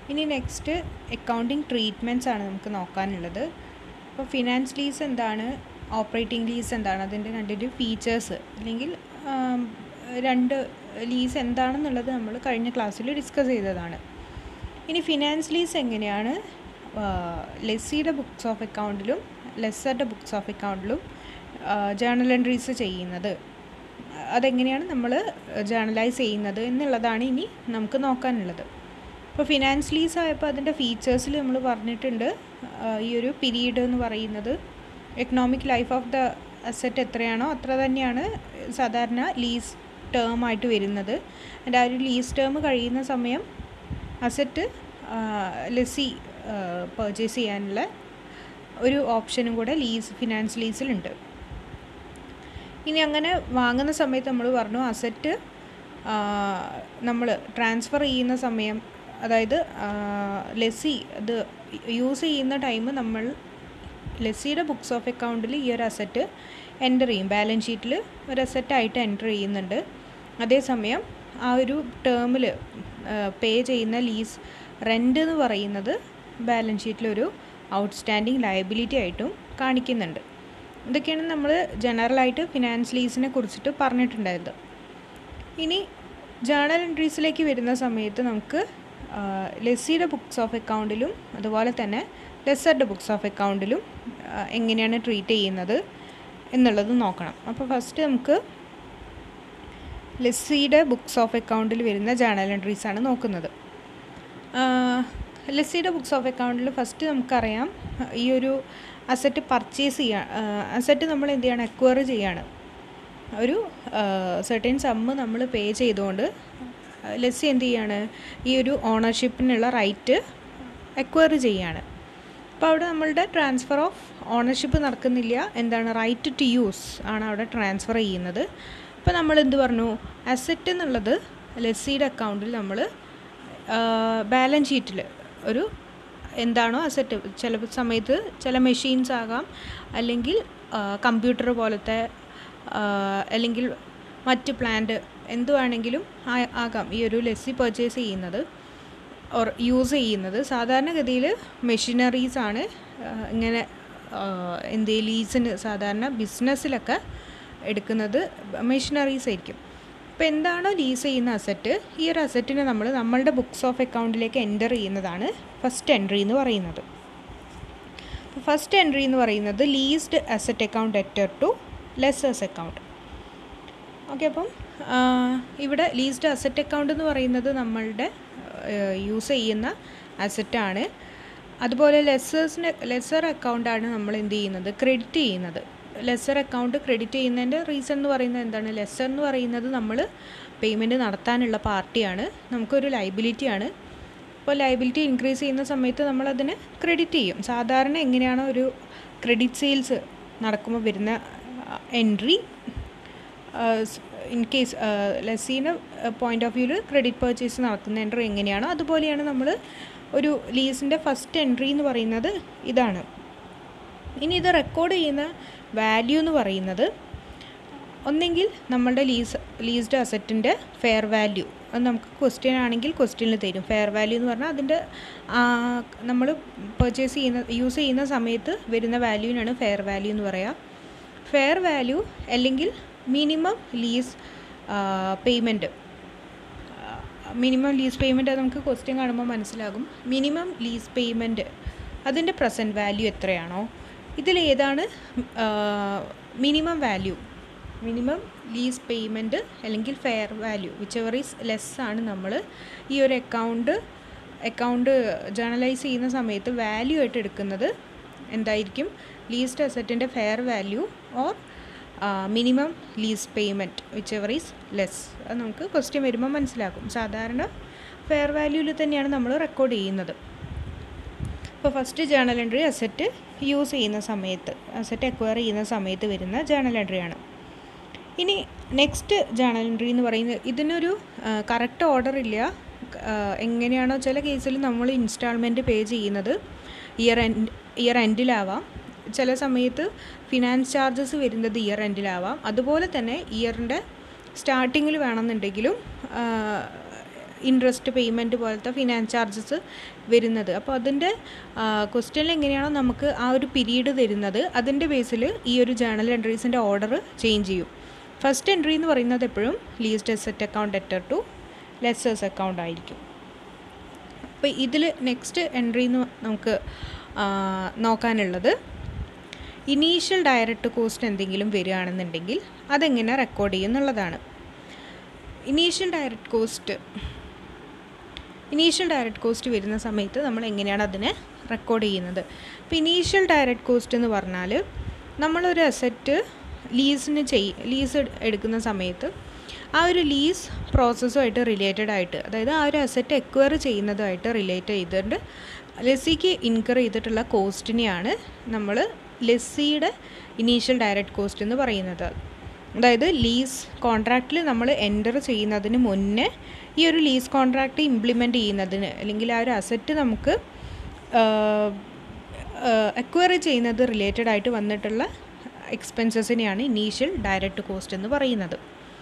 ഇനി next accounting treatments ആണ് നമുക്ക് നോക്കാനുള്ളത് അപ്പോൾ ഫിനാൻസ് ലീസ് എന്താണ് ഓപ്പറേറ്റിംഗ് ലീസ് എന്താണ് അതിൻ്റെ രണ്ടിൻ്റെ ഫീച്ചേഴ്സ് അല്ലെങ്കിൽ ആം, രണ്ട് ലീസ് എന്താണെന്നുള്ളത് നമ്മൾ കഴിഞ്ഞ ക്ലാസ്സിൽ ഡിസ്കസ് ചെയ്തതാണ് ഇനി ഫിനാൻസ് ലീസ് എങ്ങനെയാണ് ലെസ്സിയുടെ ബുക്സ് ഓഫ് അക്കൗണ്ടിലും ലെസ്സറുടെ ബുക്സ് ഓഫ് അക്കൗണ്ടിലും ജേണൽ എൻട്രീസ് ചെയ്യുന്നത് അതെങ്ങനെയാണ് നമ്മൾ ജേണലൈസ് ചെയ്യുന്നത് എന്നുള്ളതാണ് ഇനി നമുക്ക് നോക്കാനുള്ളത് ഇപ്പോൾ ഫിനാൻസ് ലീസ് ആയപ്പോൾ അതിൻ്റെ ഫീച്ചേഴ്സിൽ നമ്മൾ പറഞ്ഞിട്ടുണ്ട് ആ, ഈ ഒരു പീരീഡ് എന്ന് പറയുന്നത് economic life of the asset എത്രയാണോ അത്ര തന്നെയാണ് സാധാരണ ലീസ് ടേം ആയിട്ട് വരുന്നത് അതിൻ്റെ ആ ഒരു ലീസ് ടേം കഴിയുന്ന സമയം അസറ്റ് ലെസ്സി പർച്ചേസ് ചെയ്യാനുള്ള ഒരു ഓപ്ഷനും കൂടെ ലീസ് ഫിനാൻസ് ലീസിലുണ്ട് ഇനി അങ്ങനെ വാങ്ങുന്ന സമയത്ത് നമ്മൾ പറഞ്ഞു അസറ്റ് നമ്മൾ ട്രാൻസ്ഫർ ചെയ്യുന്ന സമയം അതായത് ലെസ്സി അത് യൂസ് ചെയ്യുന്ന ടൈം നമ്മൾ ലെസ്സിയുടെ ബുക്സ് ഓഫ് അക്കൗണ്ടിൽ ഈ ഒരു അസറ്റ് എൻ്റർ ചെയ്യും ബാലൻസ് ഷീറ്റിൽ ഒരു അസറ്റായിട്ട് എൻ്റർ ചെയ്യുന്നുണ്ട് അതേസമയം ആ ഒരു ടേമിൽ പേ ചെയ്യുന്ന ലീസ് റെൻ്റ് എന്ന് പറയുന്നത് ബാലൻസ് ഷീറ്റിലൊരു ഔട്ട്സ്റ്റാൻഡിങ് ലയബിലിറ്റി ആയിട്ടും കാണിക്കുന്നുണ്ട് ഇതൊക്കെയാണ് നമ്മൾ ജനറലായിട്ട് ഫിനാൻസ് ലീസിനെ കുറിച്ചിട്ട് പറഞ്ഞിട്ടുണ്ടായത് ഇനി ജേണൽ എൻട്രീസിലേക്ക് വരുന്ന സമയത്ത് നമുക്ക് ആ, ലെസ്സിയുടെ ബുക്സ് ഓഫ് അക്കൗണ്ടിലും അതുപോലെ തന്നെ ലെസ്സറുടെ ബുക്സ് ഓഫ് അക്കൗണ്ടിലും ആ, എങ്ങനെയാണ് ട്രീറ്റ് ചെയ്യുന്നത് എന്നുള്ളത് നോക്കണം അപ്പോൾ ഫസ്റ്റ് നമുക്ക് ലെസ്സിയുടെ ബുക്സ് ഓഫ് അക്കൗണ്ടിൽ വരുന്ന ജേണൽ എൻട്രീസ് ആണ് നോക്കുന്നത് ലെസ്സിയുടെ ബുക്സ് ഓഫ് അക്കൗണ്ടിൽ ഫസ്റ്റ് നമുക്കറിയാം ഈ ഒരു അസറ്റ് പർച്ചേസ് ചെയ്യാൻ അസറ്റ് നമ്മൾ എന്ത് ചെയ്യണം അക്വയർ ചെയ്യാണ് ഒരു സെർട്ടൻ സമ്മ് നമ്മൾ പേ ചെയ്തുകൊണ്ട് ലെസ്സി എന്ത് ചെയ്യാണ് ഈ ഒരു ഓണർഷിപ്പിനുള്ള റൈറ്റ് അക്വയർ ചെയ്യാണ് അപ്പോൾ അവിടെ നമ്മളുടെ ട്രാൻസ്ഫർ ഓഫ് ഓണർഷിപ്പ് നടക്കുന്നില്ല എന്താണ് റൈറ്റ് ടു യൂസ് ആണ് അവിടെ ട്രാൻസ്ഫർ ചെയ്യുന്നത് അപ്പോൾ നമ്മൾ എന്ത് പറഞ്ഞു അസറ്റ് എന്നുള്ളത് ലെസ്സിയുടെ അക്കൗണ്ടിൽ നമ്മൾ ബാലൻസ് ഷീറ്റിൽ ഒരു എന്താണോ അസറ്റ് ചില സമയത്ത് ചില മെഷീൻസ് ആകാം അല്ലെങ്കിൽ കമ്പ്യൂട്ടർ പോലത്തെ ആ, അല്ലെങ്കിൽ മറ്റ് പ്ലാന്റ് എന്ത് വേണമെങ്കിലും ആ- ആകാം ഈ ഒരു ലെസ്സി പർച്ചേസ് ചെയ്യുന്നത് ഓർ യൂസ് ചെയ്യുന്നത് സാധാരണഗതിയിൽ മെഷീനറീസ് ആണ് ആ, ഇങ്ങനെ ആ, എന്ത് ലീസിന് സാധാരണ ബിസിനസ്സിലൊക്കെ എടുക്കുന്നത് മെഷീനറീസ് ആയിരിക്കും അപ്പോൾ എന്താണോ ലീസ് ചെയ്യുന്ന അസറ്റ് ഈ ഒരു അസറ്റിനെ നമ്മൾ നമ്മളുടെ ബുക്സ് ഓഫ് അക്കൗണ്ടിലേക്ക് എൻ്റർ ചെയ്യുന്നതാണ് ഫസ്റ്റ് എൻട്രി എന്ന് പറയുന്നത് അപ്പോൾ ഫസ്റ്റ് എൻട്രി എന്ന് പറയുന്നത് leased asset account debtor to lessor's account okay അപ്പം ആ, ഇവിടെ ലീസ്ഡ് അസറ്റ് അക്കൗണ്ട് എന്ന് പറയുന്നത് നമ്മളുടെ യൂസ് ചെയ്യുന്ന അസറ്റാണ് അതുപോലെ ലെസ്സേഴ്സിന് ലെസ്സർ അക്കൗണ്ടാണ് നമ്മൾ എന്ത് ചെയ്യുന്നത് ക്രെഡിറ്റ് ചെയ്യുന്നത് ലെസ്സർ അക്കൗണ്ട് ക്രെഡിറ്റ് ചെയ്യുന്നതിൻ്റെ റീസൺ എന്ന് പറയുന്നത് എന്താണ് ലെസ്സർ എന്ന് പറയുന്നത് നമ്മൾ പേയ്മെൻറ്റ് നടത്താനുള്ള പാർട്ടിയാണ് നമുക്കൊരു ലൈബിലിറ്റിയാണ് അപ്പോൾ ലൈബിലിറ്റി ഇൻക്രീസ് ചെയ്യുന്ന സമയത്ത് നമ്മളതിനെ ക്രെഡിറ്റ് ചെയ്യും സാധാരണ എങ്ങനെയാണോ ഒരു ക്രെഡിറ്റ് സെയിൽസ് നടക്കുമ്പോൾ വരുന്ന എൻട്രി ഇൻ കേസ് ലെസ്സിൻ്റെ പോയിൻ്റ് ഓഫ് വ്യൂവിൽ ക്രെഡിറ്റ് പർച്ചേസ് നടക്കുന്ന എൻട്രി എങ്ങനെയാണോ അതുപോലെയാണ് നമ്മൾ ഒരു ലീസിൻ്റെ ഫസ്റ്റ് എൻട്രി എന്ന് പറയുന്നത് ഇതാണ് ഇനി ഇത് റെക്കോർഡ് ചെയ്യുന്ന വാല്യൂ എന്ന് പറയുന്നത് ഒന്നെങ്കിൽ നമ്മളുടെ ലീസ് ലീസ്ഡ് അസറ്റിൻ്റെ ഫെയർ വാല്യൂ അത് നമുക്ക് ക്വസ്റ്റ്യൻ ആണെങ്കിൽ ക്വസ്റ്റ്യനിൽ തരും ഫെയർ വാല്യൂ എന്ന് പറഞ്ഞാൽ അതിൻ്റെ നമ്മൾ പർച്ചേസ് ചെയ്യുന്ന യൂസ് ചെയ്യുന്ന സമയത്ത് വരുന്ന വാല്യൂവിനാണ് ഫെയർ വാല്യൂ എന്ന് പറയുക ഫെയർ വാല്യൂ അല്ലെങ്കിൽ minimum lease payment minimum lease payment അത് നമുക്ക് ക്വസ്റ്റ്യൻ കാണുമ്പോൾ മനസ്സിലാകും മിനിമം ലീസ് പേയ്മെൻറ്റ് അതിൻ്റെ പ്രസൻറ്റ് വാല്യൂ എത്രയാണോ ഇതിലേതാണ് minimum value minimum lease payment അല്ലെങ്കിൽ fair value whichever is less ആണ് നമ്മൾ ഈ ഒരു അക്കൗണ്ട് അക്കൗണ്ട് ജേണലൈസ് ചെയ്യുന്ന സമയത്ത് വാല്യൂ ആയിട്ട് എടുക്കുന്നത് എന്തായിരിക്കും ലീസ്ഡ് അസറ്റിൻ്റെ fair value or minimum lease payment whichever is less അത് നമുക്ക് ക്വസ്റ്റ്യൻ വരുമ്പോൾ മനസ്സിലാക്കും സാധാരണ ഫെയർ വാല്യൂവിൽ തന്നെയാണ് നമ്മൾ റെക്കോർഡ് ചെയ്യുന്നത് അപ്പോൾ first journal entry asset use ചെയ്യുന്ന സമയത്ത് അസറ്റ് അക്വയർ ചെയ്യുന്ന സമയത്ത് വരുന്ന ജേണൽ എൻട്രിയാണ് ഇനി നെക്സ്റ്റ് ജേണൽ എൻട്രി എന്ന് പറയുന്നത് ഇതിനൊരു കറക്റ്റ് ഓർഡർ ഇല്ല ആ, എങ്ങനെയാണോ ചില കേസിൽ നമ്മൾ ഇൻസ്റ്റാൾമെൻറ്റ് പേ ചെയ്യുന്നത് ഇയർ എൻഡ് ഇയർ എൻഡിലാവാം ചില സമയത്ത് ഫിനാൻസ് ചാർജസ് വരുന്നത് ഇയർ എൻഡിലാവാം അതുപോലെ തന്നെ ഇയറിൻ്റെ സ്റ്റാർട്ടിങ്ങിൽ വേണമെന്നുണ്ടെങ്കിലും ഇൻട്രസ്റ്റ് പേയ്മെൻറ്റ് പോലത്തെ ഫിനാൻസ് ചാർജസ് വരുന്നത് അപ്പോൾ അതിൻ്റെ ക്വസ്റ്റ്യനിൽ എങ്ങനെയാണോ നമുക്ക് ആ ഒരു പീരീഡ് തരുന്നത് അതിൻ്റെ ബേസിൽ ഈ ഒരു ജേണൽ എൻട്രീസിൻ്റെ ഓർഡർ ചേഞ്ച് ചെയ്യും ഫസ്റ്റ് എൻട്രി എന്ന് പറയുന്നത് എപ്പോഴും leased asset account debtor to lessor's account ആയിരിക്കും അപ്പോൾ ഇതിൽ നെക്സ്റ്റ് എൻട്രി എന്ന് നമുക്ക് നോക്കാനുള്ളത് ഇനീഷ്യൽ ഡയറക്റ്റ് കോസ്റ്റ് എന്തെങ്കിലും വരികയാണെന്നുണ്ടെങ്കിൽ അതെങ്ങനെ റെക്കോർഡ് ചെയ്യും എന്നുള്ളതാണ് initial direct cost initial direct cost വരുന്ന സമയത്ത് നമ്മൾ എങ്ങനെയാണ് അതിനെ റെക്കോർഡ് ചെയ്യുന്നത് അപ്പോൾ ഇനീഷ്യൽ ഡയറക്റ്റ് കോസ്റ്റ് എന്ന് പറഞ്ഞാൽ നമ്മളൊരു അസറ്റ് ലീസിന് ചെയ് ലീസ് എടുക്കുന്ന സമയത്ത് ആ ഒരു ലീസ് പ്രോസസ്സുമായിട്ട് റിലേറ്റഡ് ആയിട്ട് അതായത് ആ ഒരു അസറ്റ് എക്വയർ ചെയ്യുന്നതുമായിട്ട് റിലേറ്റ് ചെയ്തിട്ട് ലെസ്സിക്ക് ഇൻകർ ചെയ്തിട്ടുള്ള കോസ്റ്റിനെയാണ് നമ്മൾ ലെസ്സിയുടെ ഇനീഷ്യൽ ഡയറക്റ്റ് കോസ്റ്റ് എന്ന് പറയുന്നത് അതായത് ലീസ് കോൺട്രാക്റ്റിൽ നമ്മൾ എൻ്റർ ചെയ്യുന്നതിന് മുന്നേ ഈ ഒരു ലീസ് കോൺട്രാക്റ്റ് ഇംപ്ലിമെൻ്റ് ചെയ്യുന്നതിന് അല്ലെങ്കിൽ ആ ഒരു അസറ്റ് നമുക്ക് അക്വയർ ചെയ്യുന്നത് റിലേറ്റഡ് ആയിട്ട് വന്നിട്ടുള്ള എക്സ്പെൻസസിനെയാണ് ഇനീഷ്യൽ ഡയറക്റ്റ് കോസ്റ്റ് എന്ന് പറയുന്നത്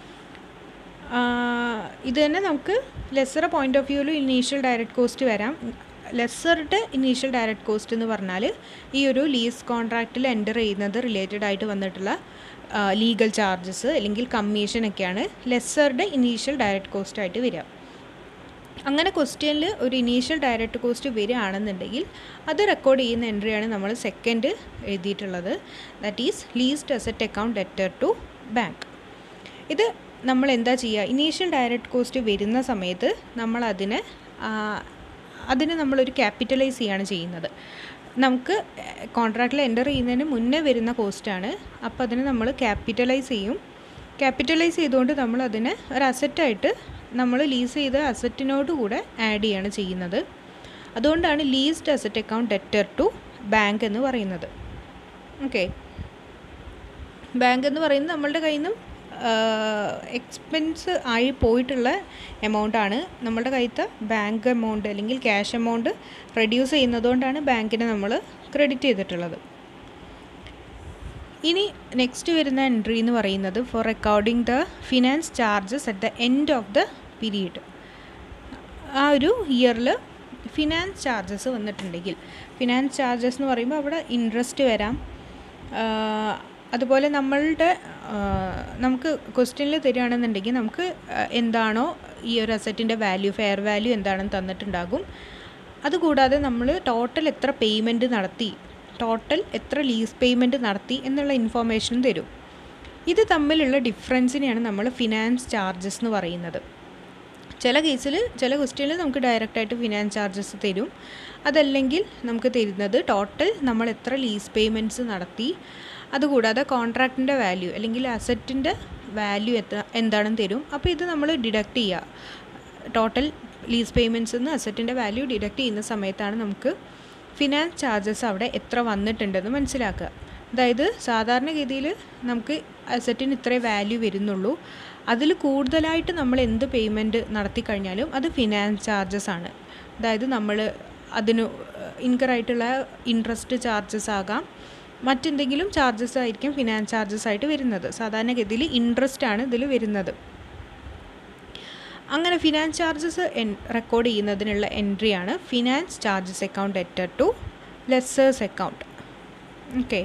ഇത് തന്നെ നമുക്ക് ലെസർ പോയിൻ്റ് ഓഫ് വ്യൂവിൽ ഇനീഷ്യൽ ഡയറക്റ്റ് കോസ്റ്റ് വരാം ലെസറുടെ ഇനീഷ്യൽ ഡയറക്റ്റ് കോസ്റ്റ് എന്ന് പറഞ്ഞാൽ ഈ ഒരു ലീസ് കോൺട്രാക്റ്റിൽ എൻ്റർ ചെയ്യുന്നത് റിലേറ്റഡ് ആയിട്ട് വന്നിട്ടുള്ള ലീഗൽ ചാർജസ് അല്ലെങ്കിൽ കമ്മീഷനൊക്കെയാണ് ലെസറുടെ ഇനീഷ്യൽ ഡയറക്റ്റ് കോസ്റ്റ് ആയിട്ട് വരിക അങ്ങനെ ക്വസ്റ്റ്യനിൽ ഒരു ഇനീഷ്യൽ ഡയറക്റ്റ് കോസ്റ്റ് വരികയാണെന്നുണ്ടെങ്കിൽ അത് റെക്കോർഡ് ചെയ്യുന്ന എൻട്രിയാണ് നമ്മൾ സെക്കൻഡ് എഴുതിയിട്ടുള്ളത് that is leased asset account debtor to bank ഇത് നമ്മൾ എന്താ ചെയ്യുക ഇനീഷ്യൽ ഡയറക്റ്റ് കോസ്റ്റ് വരുന്ന സമയത്ത് നമ്മൾ അതിനെ അതിനെ നമ്മളൊരു ക്യാപിറ്റലൈസ് ചെയ്യാണ് ചെയ്യുന്നത് നമുക്ക് കോൺട്രാക്റ്റിൽ എൻ്റർ ചെയ്യുന്നതിന് മുന്നേ വരുന്ന കോസ്റ്റാണ് അപ്പോൾ അതിനെ നമ്മൾ ക്യാപിറ്റലൈസ് ചെയ്യും ക്യാപിറ്റലൈസ് ചെയ്തുകൊണ്ട് നമ്മൾ അതിനെ ഒരു അസറ്റായിട്ട് നമ്മൾ ലീസ് ചെയ്ത അസറ്റിനോട് കൂടെ ആഡ് ചെയ്യാണ് ചെയ്യുന്നത് അതുകൊണ്ടാണ് leased asset account debtor to bank എന്ന് പറയുന്നത് ഓക്കെ ബാങ്ക് എന്ന് പറയുന്നത് നമ്മളുടെ കയ്യിൽ നിന്നും എക്സ്പെൻസ് ആയി പോയിട്ടുള്ള എമൗണ്ടാണ് നമ്മളുടെ കയ്യത്തെ ബാങ്ക് എമൗണ്ട് അല്ലെങ്കിൽ ക്യാഷ് എമൗണ്ട് റെഡ്യൂസ് ചെയ്യുന്നതുകൊണ്ടാണ് ബാങ്കിനെ നമ്മൾ ക്രെഡിറ്റ് ചെയ്തിട്ടുള്ളത് ഇനി നെക്സ്റ്റ് വരുന്ന എൻട്രി എന്ന് പറയുന്നത് for recording the finance charges at the end of the period ആ ഒരു ഇയറിൽ ഫിനാൻസ് ചാർജസ് വന്നിട്ടുണ്ടെങ്കിൽ ഫിനാൻസ് ചാർജസ് എന്ന് പറയുമ്പോൾ അവിടെ ഇൻട്രസ്റ്റ് വരാം അതുപോലെ നമ്മളുടെ നമുക്ക് ക്വസ്റ്റ്യനിൽ തരികയാണെന്നുണ്ടെങ്കിൽ നമുക്ക് എന്താണോ ഈ ഒരു അസറ്റിൻ്റെ വാല്യൂ ഫെയർ വാല്യൂ എന്താണെന്ന് തന്നിട്ടുണ്ടാകും അതുകൂടാതെ നമ്മൾ ടോട്ടൽ എത്ര പേയ്മെൻറ്റ് നടത്തി ടോട്ടൽ എത്ര ലീസ് പേയ്മെൻറ്റ് നടത്തി എന്നുള്ള ഇൻഫോർമേഷനും തരും ഇത് തമ്മിലുള്ള ഡിഫറൻസിനെയാണ് നമ്മൾ ഫിനാൻസ് ചാർജസ് എന്ന് പറയുന്നത് ചില കേസിൽ ചില ക്വസ്റ്റ്യനിൽ നമുക്ക് ഡയറക്റ്റായിട്ട് ഫിനാൻസ് ചാർജസ് തരും അതല്ലെങ്കിൽ നമുക്ക് തരുന്നത് ടോട്ടൽ നമ്മൾ എത്ര ലീസ് പേയ്മെൻറ്റ്സ് നടത്തി അതുകൂടാതെ കോൺട്രാക്റ്റിൻ്റെ വാല്യൂ അല്ലെങ്കിൽ അസറ്റിൻ്റെ വാല്യൂ എത്ര എന്താണെന്ന് തരും അപ്പോൾ ഇത് നമ്മൾ ഡിഡക്റ്റ് ചെയ്യുക ടോട്ടൽ ലീസ് പേയ്മെൻറ്റ്സ് നിന്ന് അസറ്റിൻ്റെ വാല്യൂ ഡിഡക്റ്റ് ചെയ്യുന്ന സമയത്താണ് നമുക്ക് ഫിനാൻസ് ചാർജസ് അവിടെ എത്ര വന്നിട്ടുണ്ടെന്ന് മനസ്സിലാക്കുക അതായത് സാധാരണഗതിയിൽ നമുക്ക് അസറ്റിന് ഇത്രേ വാല്യൂ വരുന്നുള്ളൂ അതിൽ കൂടുതലായിട്ട് നമ്മൾ എന്ത് പേയ്മെൻറ്റ് നടത്തി കഴിഞ്ഞാലും അത് ഫിനാൻസ് ചാർജസ് ആണ് അതായത് നമ്മൾ അതിന് ഇൻകറായിട്ടുള്ള ഇൻട്രസ്റ്റ് ചാർജസ് ആകാം മറ്റെന്തെങ്കിലും ചാർജസ് ആയിരിക്കും ഫിനാൻസ് ചാർജസ് ആയിട്ട് വരുന്നത് സാധാരണഗതിയിൽ ഇൻട്രസ്റ്റ് ആണ് ഇതിൽ വരുന്നത് അങ്ങനെ ഫിനാൻസ് ചാർജസ് എൻ റെക്കോർഡ് ചെയ്യുന്നതിനുള്ള എൻട്രിയാണ് finance charges account debtor to lessor's account okay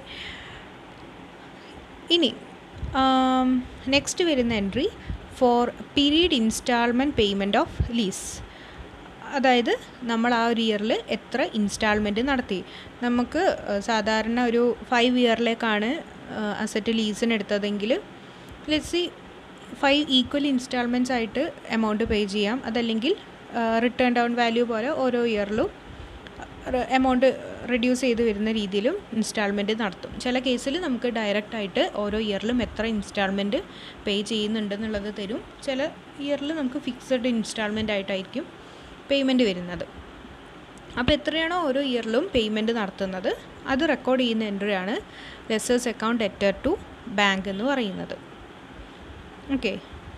ഇനി നെക്സ്റ്റ് വരുന്ന entry for period installment payment of lease അതായത് നമ്മൾ ആ ഒരു ഇയറിൽ എത്ര ഇൻസ്റ്റാൾമെൻറ്റ് നടത്തി നമുക്ക് സാധാരണ ഒരു ഫൈവ് ഇയറിലേക്കാണ് അസറ്റ് ലീസിന് എടുത്തതെങ്കിൽ ലെറ്റ്സി ഫൈവ് ഈക്വൽ ഇൻസ്റ്റാൾമെൻറ്റ്സ് ആയിട്ട് എമൗണ്ട് പേ ചെയ്യാം അതല്ലെങ്കിൽ റിട്ടേൺ ഡൗൺ വാല്യൂ പോലെ ഓരോ ഇയറിലും എമൗണ്ട് റെഡ്യൂസ് ചെയ്ത് വരുന്ന രീതിയിലും ഇൻസ്റ്റാൾമെൻറ്റ് നടത്തും ചില കേസിൽ നമുക്ക് ഡയറക്റ്റ് ആയിട്ട് ഓരോ ഇയറിലും എത്ര ഇൻസ്റ്റാൾമെൻറ്റ് പേ ചെയ്യുന്നുണ്ടെന്നുള്ളത് തരും ചില ഇയറിൽ നമുക്ക് ഫിക്സഡ് ഇൻസ്റ്റാൾമെൻ്റ് ആയിട്ടായിരിക്കും പേയ്മെൻറ്റ് വരുന്നത് അപ്പോൾ എത്രയാണോ ഓരോ ഇയറിലും പേയ്മെൻറ്റ് നടത്തുന്നത് അത് റെക്കോർഡ് ചെയ്യുന്ന എൻട്രിയാണ് lessor's account debtor to bank എന്ന് പറയുന്നത് ഓക്കെ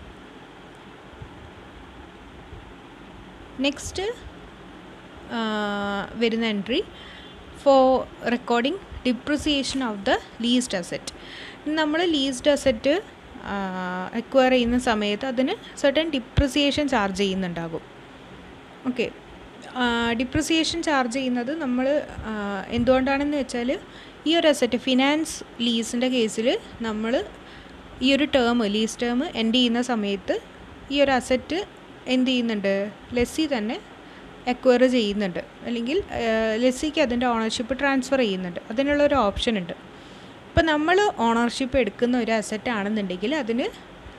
നെക്സ്റ്റ് വരുന്ന entry for recording depreciation of the leased asset നമ്മൾ ലീസ്ഡ് അസറ്റ് അക്വയർ ചെയ്യുന്ന സമയത്ത് അതിന് സർട്ടൻ ഡിപ്രിസിയേഷൻ ചാർജ് ചെയ്യുന്നുണ്ടാകും ഓക്കെ ഡിപ്രിസിയേഷൻ ചാർജ് ചെയ്യുന്നത് നമ്മൾ എന്തുകൊണ്ടാണെന്ന് വെച്ചാൽ ഈ ഒരു അസറ്റ് ഫിനാൻസ് ലീസിൻ്റെ കേസിൽ നമ്മൾ ഈ ഒരു ടേം ലീസ് ടേം എൻഡ് ചെയ്യുന്ന സമയത്ത് ഈ ഒരു അസറ്റ് എന്ത് ചെയ്യുന്നുണ്ട് ലെസ്സി തന്നെ അക്വയർ ചെയ്യുന്നുണ്ട് അല്ലെങ്കിൽ ലെസ്സിക്ക് അതിൻ്റെ ഓണർഷിപ്പ് ട്രാൻസ്ഫർ ചെയ്യുന്നുണ്ട് അതിനുള്ളൊരു ഓപ്ഷൻ ഉണ്ട് ഇപ്പം നമ്മൾ ഓണർഷിപ്പ് എടുക്കുന്ന ഒരു അസറ്റ് ആണെന്നുണ്ടെങ്കിൽ അതിന്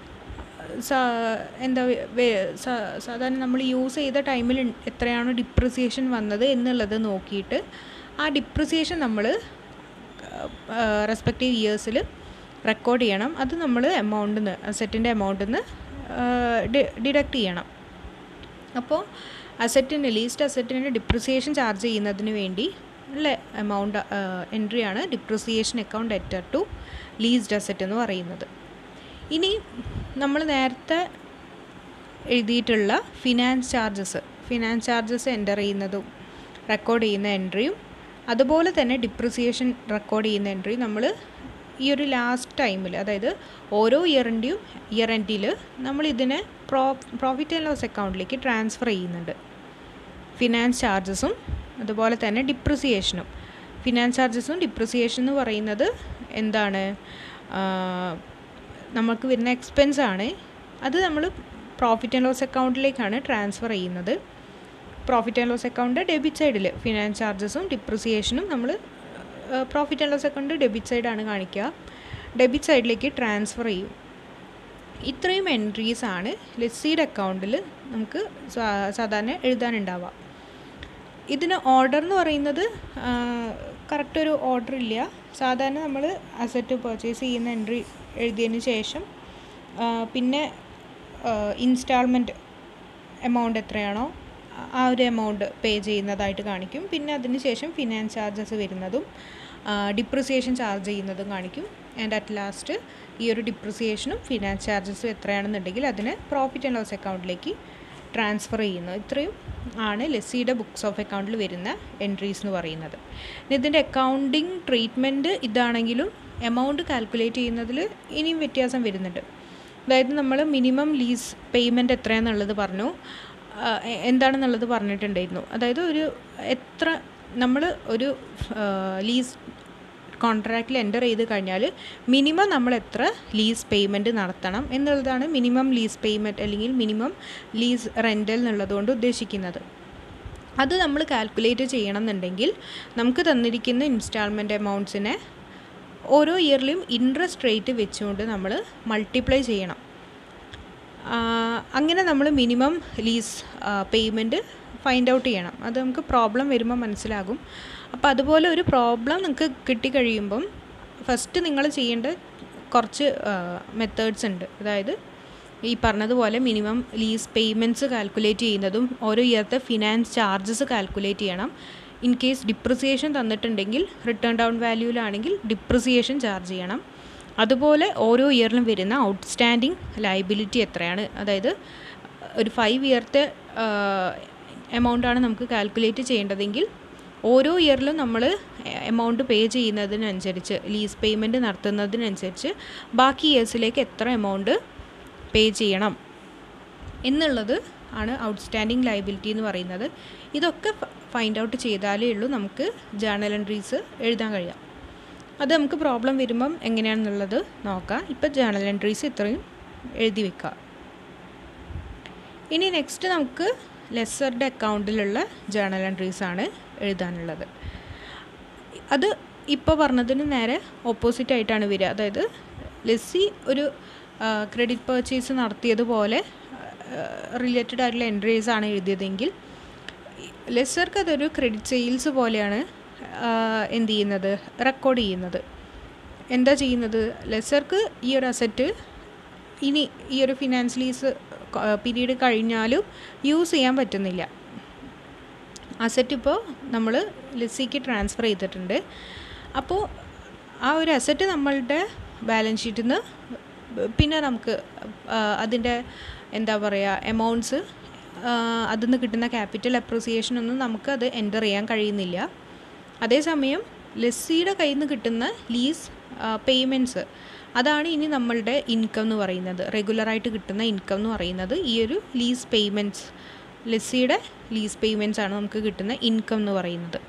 എന്താ സാധാരണ നമ്മൾ യൂസ് ചെയ്ത ടൈമിൽ എത്രയാണ് ഡിപ്രിസിയേഷൻ വന്നത് എന്നുള്ളത് നോക്കിയിട്ട് ആ ഡിപ്രിസിയേഷൻ നമ്മൾ റെസ്പെക്റ്റീവ് ഇയേഴ്സിൽ റെക്കോർഡ് ചെയ്യണം അത് നമ്മൾ എമൗണ്ടിൽ നിന്ന് അസറ്റിൻ്റെ എമൗണ്ടിൽ നിന്ന് ഡിഡക്റ്റ് ചെയ്യണം അപ്പോൾ അസറ്റിന് ലീസ്റ്റ് അസറ്റിന് ഡിപ്രിസിയേഷൻ ചാർജ് ചെയ്യുന്നതിന് വേണ്ടി ഉള്ള എമൗണ്ട് എൻട്രിയാണ് depreciation account debtor to leased asset എന്ന് പറയുന്നത് ഇനി നമ്മൾ നേരത്തെ എഴുതിയിട്ടുള്ള finance charges finance charges enter ചെയ്യുന്നതും റെക്കോർഡ് ചെയ്യുന്ന എൻട്രിയും അതുപോലെ തന്നെ ഡിപ്രിസിയേഷൻ റെക്കോർഡ് ചെയ്യുന്ന എൻട്രി നമ്മൾ ഈ ഒരു ലാസ്റ്റ് ടൈമിൽ അതായത് ഓരോ ഇയറിൻ്റെയും ഇയർ എൻഡിൽ നമ്മൾ ഇതിനെ പ്രോ പ്രോഫിറ്റ് ആൻഡ് ലോസ് അക്കൗണ്ടിലേക്ക് ട്രാൻസ്ഫർ ചെയ്യുന്നുണ്ട് ഫിനാൻസ് ചാർജസും അതുപോലെ തന്നെ ഡിപ്രിസിയേഷനും ഫിനാൻസ് ചാർജസും ഡിപ്രിസിയേഷൻ എന്ന് പറയുന്നത് എന്താണ് നമുക്ക് വരുന്ന എക്സ്പെൻസ് ആണ് അത് നമ്മൾ പ്രോഫിറ്റ് ആൻഡ് ലോസ് അക്കൗണ്ടിലേക്കാണ് ട്രാൻസ്ഫർ ചെയ്യുന്നത് profit and loss account debit സൈഡിൽ ഫിനാൻസ് ചാർജസും ഡിപ്രിസിയേഷനും നമ്മൾ profit and loss account debit സൈഡാണ് കാണിക്കുക ഡെബിറ്റ് സൈഡിലേക്ക് ട്രാൻസ്ഫർ ചെയ്യും ഇത്രയും എൻട്രീസ് ആണ് ലെസ്സിയുടെ അക്കൗണ്ടിൽ നമുക്ക് സാധാരണ എഴുതാനുണ്ടാവുക ഇതിന് ഓർഡർ എന്ന് പറയുന്നത് കറക്റ്റ് ഒരു ഓർഡർ ഇല്ല സാധാരണ നമ്മൾ അസറ്റ് പർച്ചേസ് ചെയ്യുന്ന എൻട്രി എഴുതിയതിന് ശേഷം പിന്നെ ഇൻസ്റ്റാൾമെൻറ്റ് എമൗണ്ട് എത്രയാണോ ആ ഒരു എമൗണ്ട് പേ ചെയ്യുന്നതായിട്ട് കാണിക്കും പിന്നെ അതിന് ശേഷം ഫിനാൻസ് ചാർജസ് വരുന്നതും ഡിപ്രിസിയേഷൻ ചാർജ് ചെയ്യുന്നതും കാണിക്കും ആൻഡ് അറ്റ് ലാസ്റ്റ് ഈ ഒരു ഡിപ്രിസിയേഷനും ഫിനാൻസ് ചാർജസും എത്രയാണെന്നുണ്ടെങ്കിൽ അതിനെ പ്രോഫിറ്റ് ആൻഡ് ലോസ് അക്കൗണ്ടിലേക്ക് ട്രാൻസ്ഫർ ചെയ്യുന്നു ഇത്രയും ആണ് ലെസ്സിയുടെ ബുക്സ് ഓഫ് അക്കൗണ്ടിൽ വരുന്ന എൻട്രീസ് എന്ന് പറയുന്നത് ഇതിൻ്റെ അക്കൗണ്ടിങ് ട്രീറ്റ്മെൻറ്റ് ഇതാണെങ്കിലും എമൗണ്ട് കാൽക്കുലേറ്റ് ചെയ്യുന്നതിൽ ഇനിയും വ്യത്യാസം വരുന്നുണ്ട് അതായത് നമ്മൾ മിനിമം ലീസ് പേയ്മെൻറ്റ് എത്രയാണെന്നുള്ളത് പറഞ്ഞു എന്താണെന്നുള്ളത് പറഞ്ഞിട്ടുണ്ടായിരുന്നു അതായത് ഒരു എത്ര നമ്മൾ ഒരു ലീസ് കോൺട്രാക്റ്റിൽ എൻ്റർ ചെയ്ത് കഴിഞ്ഞാൽ മിനിമം നമ്മൾ എത്ര ലീസ് പേയ്മെൻറ്റ് നടത്തണം എന്നുള്ളതാണ് മിനിമം ലീസ് പേയ്മെൻറ്റ് അല്ലെങ്കിൽ മിനിമം ലീസ് റെൻ്റൽ എന്നുള്ളതുകൊണ്ട് ഉദ്ദേശിക്കുന്നത് അത് നമ്മൾ കാൽക്കുലേറ്റ് ചെയ്യണം എന്നുണ്ടെങ്കിൽ നമുക്ക് തന്നിരിക്കുന്ന ഇൻസ്റ്റാൾമെൻറ്റ് എമൗണ്ട്സിനെ ഓരോ ഇയറിലും ഇൻട്രസ്റ്റ് റേറ്റ് വെച്ചുകൊണ്ട് നമ്മൾ മൾട്ടിപ്ലൈ ചെയ്യണം അങ്ങനെ നമ്മൾ minimum lease payment find out ചെയ്യണം അത് നമുക്ക് പ്രോബ്ലം വരുമ്പോൾ മനസ്സിലാകും അപ്പോൾ അതുപോലെ ഒരു പ്രോബ്ലം നിങ്ങൾക്ക് കിട്ടിക്കഴിയുമ്പം ഫസ്റ്റ് നിങ്ങൾ ചെയ്യേണ്ട കുറച്ച് മെത്തേഡ്സ് ഉണ്ട് അതായത് ഈ പറഞ്ഞതുപോലെ മിനിമം ലീസ് പേയ്മെൻറ്റ്സ് കാൽക്കുലേറ്റ് ചെയ്യുന്നതും ഓരോ ഇയർത്തെ ഫിനാൻസ് ചാർജസ് കാൽക്കുലേറ്റ് ചെയ്യണം ഇൻ കേസ് ഡിപ്രിസിയേഷൻ തന്നിട്ടുണ്ടെങ്കിൽ റിട്ടേൺ ഡൗൺ വാല്യൂവിലാണെങ്കിൽ ഡിപ്രിസിയേഷൻ ചാർജ് ചെയ്യണം അതുപോലെ ഓരോ ഇയറിലും വരുന്ന ഔട്ട്സ്റ്റാൻഡിങ് ലയബിലിറ്റി എത്രയാണ് അതായത് ഒരു ഫൈവ് ഇയർത്തെ എമൗണ്ടാണ് നമുക്ക് കാൽക്കുലേറ്റ് ചെയ്യേണ്ടതെങ്കിൽ ഓരോ ഇയറിലും നമ്മൾ എമൗണ്ട് പേ ചെയ്യുന്നതിനനുസരിച്ച് ലീസ് പേയ്മെൻറ്റ് നടത്തുന്നതിനനുസരിച്ച് ബാക്കി ഇയേഴ്സിലേക്ക് എത്ര എമൗണ്ട് പേ ചെയ്യണം എന്നുള്ളത് ആണ് ഔട്ട്സ്റ്റാൻഡിങ് ലയബിലിറ്റി എന്ന് പറയുന്നത് ഇതൊക്കെ ഫൈൻഡ് ഔട്ട് ചെയ്താലേ ഉള്ളൂ നമുക്ക് ജേണൽ എൻട്രീസ് എഴുതാൻ കഴിയാം അത് നമുക്ക് പ്രോബ്ലം വരുമ്പം എങ്ങനെയാണെന്നുള്ളത് നോക്കാം ഇപ്പം ജേണൽ എൻട്രീസ് ഇത്രയും എഴുതി വെക്കുക ഇനി നെക്സ്റ്റ് നമുക്ക് ലെസ്സറുടെ അക്കൗണ്ടിലുള്ള ജേണൽ എൻട്രീസ് ആണ് എഴുതാനുള്ളത് അത് ഇപ്പോൾ പറഞ്ഞതിന് നേരെ ഓപ്പോസിറ്റ് ആയിട്ടാണ് വരിക അതായത് ലെസ്സി ഒരു ക്രെഡിറ്റ് പർച്ചേസ് നടത്തിയതുപോലെ റിലേറ്റഡ് ആയിട്ടുള്ള എൻട്രീസ് ആണ് എഴുതിയതെങ്കിൽ ലെസ്സർക്ക് അതൊരു ക്രെഡിറ്റ് സെയിൽസ് പോലെയാണ് എന്ത് ചെയ്യുന്നത് റെക്കോർഡ് ചെയ്യുന്നത് എന്താ ചെയ്യുന്നത് ലെസ്സർക്ക് ഈ ഒരു അസറ്റ് ഇനി ഈ ഒരു ഫിനാൻസ് ലീസ് പീരീഡ് കഴിഞ്ഞാലും യൂസ് ചെയ്യാൻ പറ്റുന്നില്ല അസറ്റ് ഇപ്പോൾ നമ്മൾ ലെസ്സിക്ക് ട്രാൻസ്ഫർ ചെയ്തിട്ടുണ്ട് അപ്പോൾ ആ ഒരു അസറ്റ് നമ്മളുടെ ബാലൻസ് ഷീറ്റിൽ നിന്ന് പിന്നെ നമുക്ക് അതിൻ്റെ എന്താ പറയുക എമൗണ്ട്സ് അതിൽ നിന്ന് കിട്ടുന്ന ക്യാപിറ്റൽ അപ്രിസിയേഷൻ ഒന്നും നമുക്ക് അത് എൻ്റർ ചെയ്യാൻ കഴിയുന്നില്ല അതേസമയം ലെസ്സിയുടെ കയ്യിൽ നിന്ന് കിട്ടുന്ന ലീസ് പേയ്മെൻറ്റ്സ് അതാണ് ഇനി നമ്മളുടെ ഇൻകം എന്ന് പറയുന്നത് റെഗുലറായിട്ട് കിട്ടുന്ന ഇൻകം എന്ന് പറയുന്നത് ഈ ഒരു ലീസ് പേയ്മെൻറ്റ്സ് ലെസ്സിയുടെ ലീസ് പേയ്മെൻറ്റ്സ് ആണ് നമുക്ക് കിട്ടുന്ന ഇൻകം എന്ന് പറയുന്നത്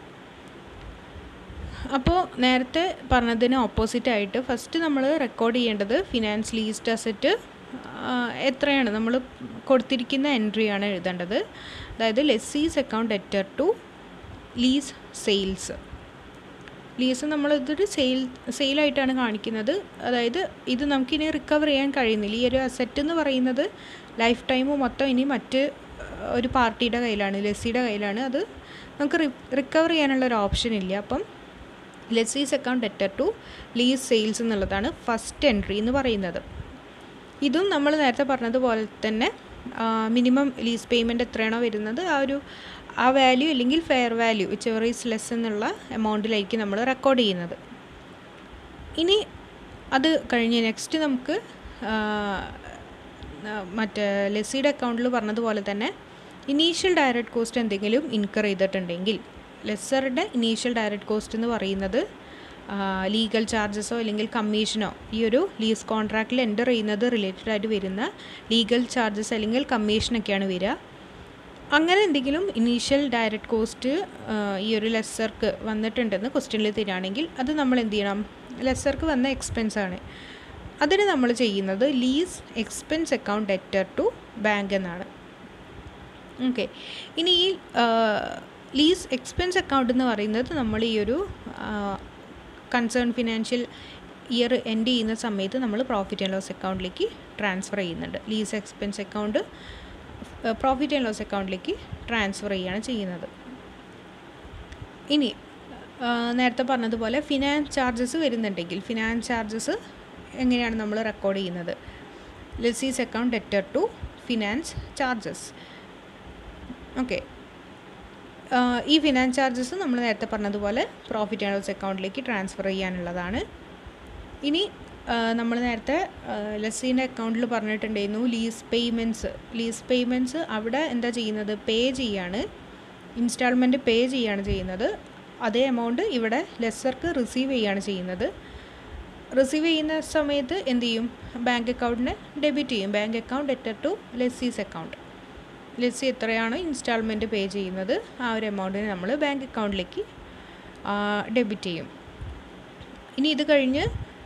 അപ്പോൾ നേരത്തെ പറഞ്ഞതിന് ഓപ്പോസിറ്റ് ആയിട്ട് ഫസ്റ്റ് നമ്മൾ റെക്കോർഡ് ചെയ്യേണ്ടത് ഫിനാൻസ് ലീസ്ഡ് അസറ്റ് എത്രയാണ് നമ്മൾ കൊടുത്തിരിക്കുന്ന എൻട്രിയാണ് എഴുതേണ്ടത് അതായത് lessee's account debtor to lease sales lease നമ്മൾ ഇതൊരു സെയിൽ സെയിലായിട്ടാണ് കാണിക്കുന്നത് അതായത് ഇത് നമുക്കിനി റിക്കവർ ചെയ്യാൻ കഴിയുന്നില്ല ഈ ഒരു അസറ്റ് എന്ന് പറയുന്നത് ലൈഫ് ടൈം മൊത്തം ഇനി മറ്റ് ഒരു പാർട്ടിയുടെ കയ്യിലാണ് ലെസ്സിയുടെ കയ്യിലാണ് അത് നമുക്ക് റിക്കവർ ചെയ്യാനുള്ള ഒരു ഓപ്ഷൻ ഇല്ല അപ്പം lessee's account debtor to lease sales എന്നുള്ളതാണ് ഫസ്റ്റ് എൻട്രി എന്ന് പറയുന്നത് ഇതും നമ്മൾ നേരത്തെ പറഞ്ഞതുപോലെ തന്നെ മിനിമം ലീസ് പേയ്മെൻറ്റ് എത്രയാണോ വരുന്നത് ആ ഒരു ആ വാല്യൂ അല്ലെങ്കിൽ fair value whichever is less എന്നുള്ള എമൗണ്ടിലായിരിക്കും നമ്മൾ റെക്കോർഡ് ചെയ്യുന്നത് ഇനി അത് കഴിഞ്ഞ് നെക്സ്റ്റ് നമുക്ക് മറ്റേ ലെസ്സിയുടെ അക്കൗണ്ടിൽ പറഞ്ഞതുപോലെ തന്നെ ഇനീഷ്യൽ ഡയറക്റ്റ് കോസ്റ്റ് എന്തെങ്കിലും ഇൻകർ ചെയ്തിട്ടുണ്ടെങ്കിൽ ലെസ്സറുടെ ഇനീഷ്യൽ ഡയറക്റ്റ് കോസ്റ്റ് എന്ന് പറയുന്നത് ലീഗൽ ചാർജസോ അല്ലെങ്കിൽ കമ്മീഷനോ ഈ ഒരു ലീസ് കോൺട്രാക്റ്റിൽ എൻ്റർ ചെയ്യുന്നത് റിലേറ്റഡ് ആയിട്ട് വരുന്ന ലീഗൽ ചാർജസ് അല്ലെങ്കിൽ കമ്മീഷനൊക്കെയാണ് വരിക അങ്ങനെ എന്തെങ്കിലും ഇനീഷ്യൽ ഡയറക്റ്റ് കോസ്റ്റ് ഈ ഒരു ലെസ്സർക്ക് വന്നിട്ടുണ്ടെന്ന് ക്വസ്റ്റ്യനിൽ തരികയാണെങ്കിൽ അത് നമ്മൾ എന്ത് ചെയ്യണം ലെസ്സർക്ക് വന്ന എക്സ്പെൻസ് ആണ് അതിന് നമ്മൾ ചെയ്യുന്നത് lease expense account debtor to bank എന്നാണ് ഓക്കെ ഇനി ഈ ലീസ് എക്സ്പെൻസ് അക്കൗണ്ട് എന്ന് പറയുന്നത് നമ്മൾ ഈ ഒരു കൺസേൺ ഫിനാൻഷ്യൽ ഇയർ എൻഡ് ചെയ്യുന്ന സമയത്ത് നമ്മൾ പ്രോഫിറ്റ് ആൻഡ് ലോസ് അക്കൗണ്ടിലേക്ക് ട്രാൻസ്ഫർ ചെയ്യുന്നുണ്ട് lease expense account profit and loss അക്കൗണ്ടിലേക്ക് ട്രാൻസ്ഫർ ചെയ്യുകയാണ് ചെയ്യുന്നത് ഇനി നേരത്തെ പറഞ്ഞതുപോലെ ഫിനാൻസ് ചാർജസ് വരുന്നുണ്ടെങ്കിൽ ഫിനാൻസ് ചാർജസ് എങ്ങനെയാണ് നമ്മൾ റെക്കോർഡ് ചെയ്യുന്നത് lessee's account debtor to finance charges okay ഈ ഫിനാൻസ് ചാർജസ് നമ്മൾ നേരത്തെ പറഞ്ഞതുപോലെ പ്രോഫിറ്റ് ആൻഡ് ലോസ് അക്കൗണ്ടിലേക്ക് ട്രാൻസ്ഫർ ചെയ്യാനുള്ളതാണ് ഇനി നമ്മൾ നേരത്തെ ലസീൻ്റെ അക്കൗണ്ടിൽ പറഞ്ഞിട്ടുണ്ടായിരുന്നു ലീസ് പേയ്മെൻറ്റ്സ് ലീസ് പേയ്മെൻറ്റ്സ് അവിടെ എന്താ ചെയ്യുന്നത് പേ ചെയ്യാണ് ഇൻസ്റ്റാൾമെൻറ്റ് പേ ചെയ്യാണ് ചെയ്യുന്നത് അതേ എമൗണ്ട് ഇവിടെ ലെസ്സർക്ക് റിസീവ് ചെയ്യാണ് ചെയ്യുന്നത് റിസീവ് ചെയ്യുന്ന സമയത്ത് എന്ത് ചെയ്യും ബാങ്ക് അക്കൗണ്ടിന് ഡെബിറ്റ് ചെയ്യും bank account debtor to lessee's account lessee എത്രയാണോ ഇൻസ്റ്റാൾമെൻറ്റ് പേ ചെയ്യുന്നത് ആ ഒരു എമൗണ്ടിന് നമ്മൾ ബാങ്ക് അക്കൗണ്ടിലേക്ക് ഡെബിറ്റ് ചെയ്യും ഇനി ഇത് കഴിഞ്ഞ്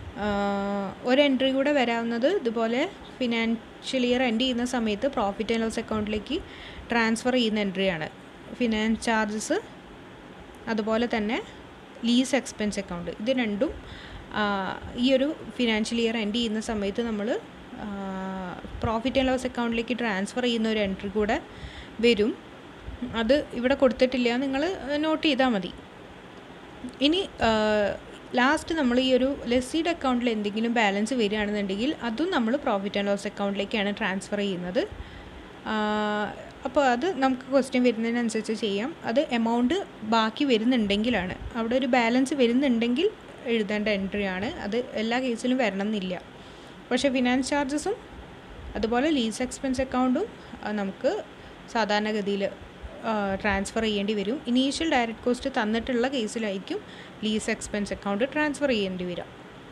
ഒരു എൻട്രി കൂടെ വരാവുന്നത് ഇതുപോലെ ഫിനാൻഷ്യൽ ഇയർ എൻഡ് ചെയ്യുന്ന സമയത്ത് പ്രോഫിറ്റ് ആൻഡ് ലോസ് അക്കൗണ്ടിലേക്ക് ട്രാൻസ്ഫർ ചെയ്യുന്ന എൻട്രിയാണ് ഫിനാൻസ് ചാർജസ് അതുപോലെ തന്നെ ലീസ് എക്സ്പെൻസ് അക്കൗണ്ട് ഇത് രണ്ടും ഈ ഒരു ഫിനാൻഷ്യൽ ഇയർ എൻഡ് ചെയ്യുന്ന സമയത്ത് നമ്മൾ പ്രോഫിറ്റ് ആൻഡ് ലോസ് അക്കൗണ്ടിലേക്ക് ട്രാൻസ്ഫർ ചെയ്യുന്ന ഒരു എൻട്രി കൂടെ വരും അത് ഇവിടെ കൊടുത്തിട്ടില്ല നിങ്ങൾ നോട്ട് ചെയ്താൽ മതി ഇനി ലാസ്റ്റ് നമ്മൾ ഈ ഒരു ലെസ്സിയുടെ അക്കൗണ്ടിൽ എന്തെങ്കിലും ബാലൻസ് വരികയാണെന്നുണ്ടെങ്കിൽ അതും നമ്മൾ പ്രോഫിറ്റ് ആൻഡ് ലോസ് അക്കൗണ്ടിലേക്കാണ് ട്രാൻസ്ഫർ ചെയ്യുന്നത് അപ്പോൾ അത് നമുക്ക് ക്വസ്റ്റ്യൻ വരുന്നതിനനുസരിച്ച് ചെയ്യാം അത് എമൗണ്ട് ബാക്കി വരുന്നുണ്ടെങ്കിലാണ് അവിടെ ഒരു ബാലൻസ് വരുന്നുണ്ടെങ്കിൽ എഴുതേണ്ട എൻട്രിയാണ് അത് എല്ലാ കേസിലും വരണം എന്നില്ല പക്ഷേ ഫിനാൻസ് ചാർജസും അതുപോലെ ലീസ് എക്സ്പെൻസ് അക്കൗണ്ടും നമുക്ക് സാധാരണഗതിയിൽ ട്രാൻസ്ഫർ ചെയ്യേണ്ടി വരും ഇനീഷ്യൽ ഡയറക്റ്റ് കോസ്റ്റ് തന്നിട്ടുള്ള കേസിലായിരിക്കും ലീസ് എക്സ്പെൻസ് അക്കൗണ്ട് ട്രാൻസ്ഫർ ചെയ്യേണ്ടി വരിക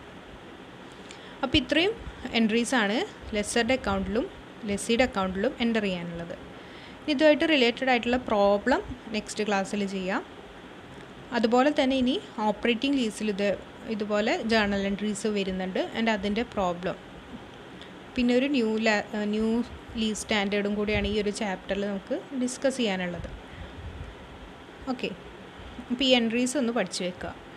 അപ്പോൾ ഇത്രയും എൻട്രീസാണ് ലെസ്സറുടെ അക്കൗണ്ടിലും ലെസ്സിയുടെ അക്കൗണ്ടിലും എൻ്റർ ചെയ്യാനുള്ളത് ഇതുമായിട്ട് റിലേറ്റഡ് ആയിട്ടുള്ള പ്രോബ്ലം നെക്സ്റ്റ് ക്ലാസ്സിൽ ചെയ്യാം അതുപോലെ തന്നെ ഇനി ഓപ്പറേറ്റിംഗ് ലീസിൽ ഇത് ഇതുപോലെ ജേർണൽ എൻട്രീസ് വരുന്നുണ്ട് ആൻഡ് അതിൻ്റെ പ്രോബ്ലം പിന്നെ ഒരു ന്യൂ ന്യൂ ലീസ് സ്റ്റാൻഡേർഡും കൂടിയാണ് ഈ ഒരു ചാപ്റ്ററിൽ നമുക്ക് ഡിസ്കസ് ചെയ്യാനുള്ളത് ഓക്കെ അപ്പോൾ ഈ എൻട്രീസ് ഒന്ന് പഠിച്ചു വെക്കുക